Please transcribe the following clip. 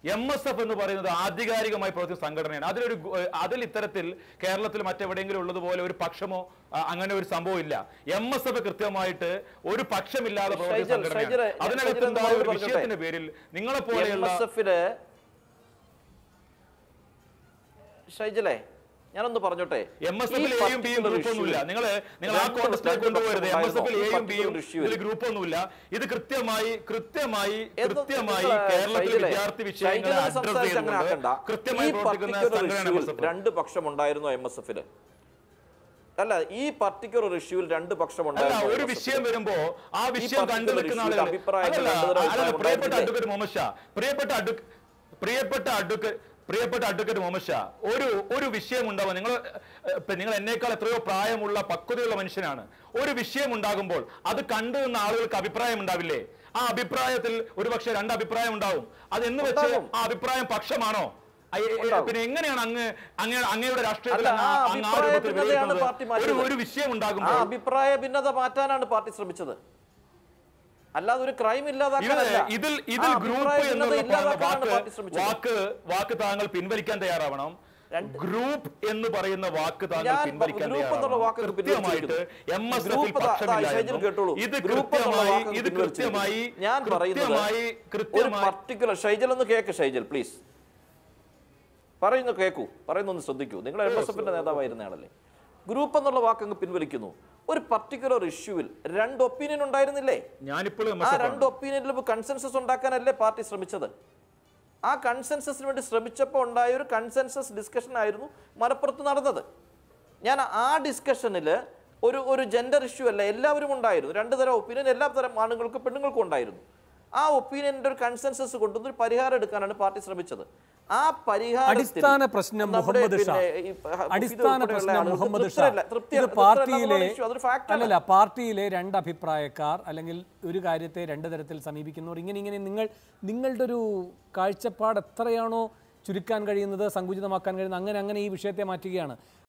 M S F എന്ന് പറയുന്നത് ആധികാരികമായി പ്രവർത്തിക്കുന്ന സംഘടനയാണ് അതിലൊരു ഗു- ഏഹ് അതിൽ ഇത്തരത്തിൽ കേരളത്തിൽ മറ്റെവിടെയെങ്കിലും ഉള്ളതുപോലെ ഒരു പക്ഷമോ ആ, അങ്ങനെ ഒരു സംഭവം ഇല്ല എം എസ് എഫ് കൃത്യമായിട്ട് ഒരു പക്ഷമില്ലാതെ പ്രവർത്തിക്കുന്ന ഷൈജൽ, സംഘടനയാണ് ഷൈജൽ, ഞാൻ അതിനകത്ത് ഷൈജൽ ഉണ്ടായ ഒരു ഒന്ന് വിഷയത്തിന്റെ പേരിൽ നിങ്ങളെ എം പോലെയുള്ള എസ് എഫില് ഷൈജലെ ഞാനൊന്ന് പറഞ്ഞോട്ടെ എം എസ് ഈ എഫിൽ എയും ബിയും particular ഗ്രൂപ്പ് ഒന്നുമില്ല issue- നിങ്ങൾ നിങ്ങൾ ആ രണ്ട് കോൺടസ്റ്റിലേക്ക് രണ്ട് കൊണ്ടുപോകരുത് എം എസ് എഫിൽ ഈ എയും ബിയും particular issue ഇതിൽ ഗ്രൂപ്പ് ഒന്നുമില്ല ഇത് കൃത്യമായി കൃത്യമായി എന്ത് കൃത്യമായി നിങ്ങൾ, കേരളത്തിലെ ഷൈജലെ, വിദ്യാർത്ഥി വിഷയങ്ങളെ ഷൈജലെ അഡ്രസ് സംസാരിച്ച് അങ്ങനെ ചെയ്തുകൊണ്ട് ആക്കണ്ട. കൃത്യമായി ഈ പ്രവർത്തിക്കുന്ന particular സംഘടനയാണ് എം issue എസ് ൽ എഫ് രണ്ട് പക്ഷം ഉണ്ടായിരുന്നു എം എസ് എഫില് അല്ല ഈ പർട്ടിക്കുലർ ഇഷ്യൂവിൽ രണ്ട് പക്ഷം അല്ല ഉണ്ടായിരുന്നു ഒരു MSF ല്. വിഷയം വരുമ്പോ ആ വിഷയം particular കണ്ടു നിൽക്കുന്ന issue ൽ ആളുകൾ അഭിപ്രായങ്ങൾ അല്ലല്ല, രണ്ടുതരം അല്ലല്ല, അഭിപ്രായം പ്രിയപ്പെട്ട ഉണ്ടായിരുന്നില്ലേ? അഡ്വക്കേറ്റ് മുഹമ്മദ് ഷാ പ്രിയപ്പെട്ട അഡ്വ പ്രിയപ്പെട്ട അഡ്വക്കേറ്റ് പ്രിയപ്പെട്ട അഡ്വക്കേറ്റ് മുഹമ്മദ് ഷാ ഒരു ഒരു വിഷയം ഉണ്ടാവുക നിങ്ങൾ ഏഹ്, ഇപ്പൊ നിങ്ങൾ എന്നേക്കാൾ എത്രയോ പ്രായമുള്ള പക്വതയുള്ള മനുഷ്യനാണ് ഒരു വിഷയം ഉണ്ടാകുമ്പോൾ അത് കണ്ടു നിന്ന ആളുകൾക്ക് അഭിപ്രായം ഉണ്ടാവില്ലേ ആ അഭിപ്രായത്തിൽ ഒരുപക്ഷെ രണ്ട് അഭിപ്രായം ഉണ്ടാവും അത് എന്ന് വെച്ച് ഉണ്ടാകും. ആ അഭിപ്രായം പക്ഷമാണോ അയ്യ, ഏ, ഉണ്ടാകും. പിന്നെ എങ്ങനെയാണ് അങ്ങ് അങ്ങ് അങ്ങയുടെ രാഷ്ട്രീയത്തിൽ അല്ല, ആ അങ്ങ് ആ- അങ്ങ് ആ അഭിപ്രായ രൂപത്തിൽ ഭിന്നതയാണ് വിലയിരുത്തുന്നത്? പാർട്ടി ഒരു മാറ്റിയത്. ഒരു വിഷയം ആ ഉണ്ടാകുമ്പോൾ അഭിപ്രായ ഭിന്നത മാറ്റാനാണ് പാർട്ടി ശ്രമിച്ചത് അല്ലാതെ ഒരു ക്രൈം ഇവിടെ ഇല്ലാതാക്കാനല്ല ഇതിൽ ആ ഇതിൽ അഭിപ്രായ ഗ്രൂപ്പ് ഭിന്നത എന്നുള്ള ഇല്ലാതാക്കാനാണ് വാക്ക് പാർട്ടി ശ്രമിച്ചത് വാക്ക് വാക്ക് താങ്കൾ പിൻവലിക്കാൻ തയ്യാറാവണം രണ്ട്- ഗ്രൂപ്പ് എന്ന് പറയുന്ന വാക്ക് താങ്കൾ ഞാൻ പിൻവലിക്കാൻ ഗ്രൂപ്പ് എന്നുള്ള വാക്ക് തയ്യാറാവണം കൃത്യമായിട്ട് എം എസ് എഫിൽ ഗ്രൂപ്പ് ദാ- ദാ ഷൈജിൽ കേട്ടോളൂ. പക്ഷമില്ലായിരുന്നു ഇത് ഗ്രൂപ്പ് എന്നുള്ള കൃത്യമായി വാക്ക് ഇത് പിൻവലിച്ചിരിക്കുന്നു. കൃത്യമായി ഞാൻ പറയുന്നത് കൃത്യമായി ഒരു കൃത്യമായി പർട്ടിക്കുലർ ഷൈജൽ ഒന്ന് കേക്ക് ഷൈജൽ പ്ലീസ് പറയുന്നു കേക്കൂ പറയുന്നൊന്ന് ശ്രദ്ധിക്കൂ നിങ്ങൾ എം എസ് എഫിന്റെ നേതാവായിരുന്നയാളല്ലേ ഗ്രൂപ്പ് എന്നുള്ള വാക്ക് അങ്ങ് പിൻവലിക്കുന്നു ഒരു പർട്ടിക്കുലർ ഇഷ്യൂവിൽ രണ്ട് ഒപ്പീനിയൻ ഉണ്ടായിരുന്നില്ലേ ഞാനിപ്പോഴും എം ആ എസ് എഫ് രണ്ട് ഒപ്പീനിയനിലും കൺസെൻസസ് ഉണ്ടാക്കാനല്ലേ പാർട്ടി ശ്രമിച്ചത് ആ കൺസെൻസസിന് വേണ്ടി ശ്രമിച്ചപ്പോൾ ഉണ്ടായ ഒരു കൺസെൻസസ് ഡിസ്കഷൻ ആയിരുന്നു മലപ്പുറത്ത് നടന്നത് ഞാൻ ആ ഡിസ്കഷനിൽ ഒരു ഒരു ജെൻഡർ ഇഷ്യൂ അല്ല എല്ലാവരും ഉണ്ടായിരുന്നു രണ്ട് തരം ഒപ്പീനിയൻ എല്ലാ തരം ആണുങ്ങൾക്കും പെണ്ണുങ്ങൾക്കും ഉണ്ടായിരുന്നു ആ ഒപ്പീനിയന്റെ ഒരു കൺസെൻസസ് കൊണ്ടുവന്ന് ഒരു പരിഹാരം എടുക്കാനാണ് പാർട്ടി ശ്രമിച്ചത് ആ പരിഹാരത്തിൽ അടിസ്ഥാന പ്രശ്നം നമ്മുടെ മുഹമ്മദ് ഷാ പിന്നെ ഈ ഹഫീദ് അടിസ്ഥാന ഉൾപ്പെടെയുള്ള പ്രശ്നം ആളുകൾക്ക് മുഹമ്മദ് ഷാ തൃപ്തിയല്ല- തൃപ്തി- ഇത് തൃപ്തിയല്ല പാർട്ടിയിലെ എന്നുള്ള issue, അതൊരു fact ആണ്. അല്ലല്ല പാർട്ടിയിലെ രണ്ട് അഭിപ്രായക്കാർ അല്ലെങ്കിൽ ഒരു കാര്യത്തെ രണ്ട് തരത്തിൽ സമീപിക്കുന്നവർ ഇങ്ങനെ ഇങ്ങനെ നിങ്ങൾ നിങ്ങളുടെ ഒരു കാഴ്ചപ്പാട് എത്രയാണോ ചുരുക്കാൻ കഴിയുന്നത് സങ്കുചിതമാക്കാൻ കഴിയുന്നത് അങ്ങനെ അങ്ങനെ ഈ വിഷയത്തെ മാറ്റുകയാണ്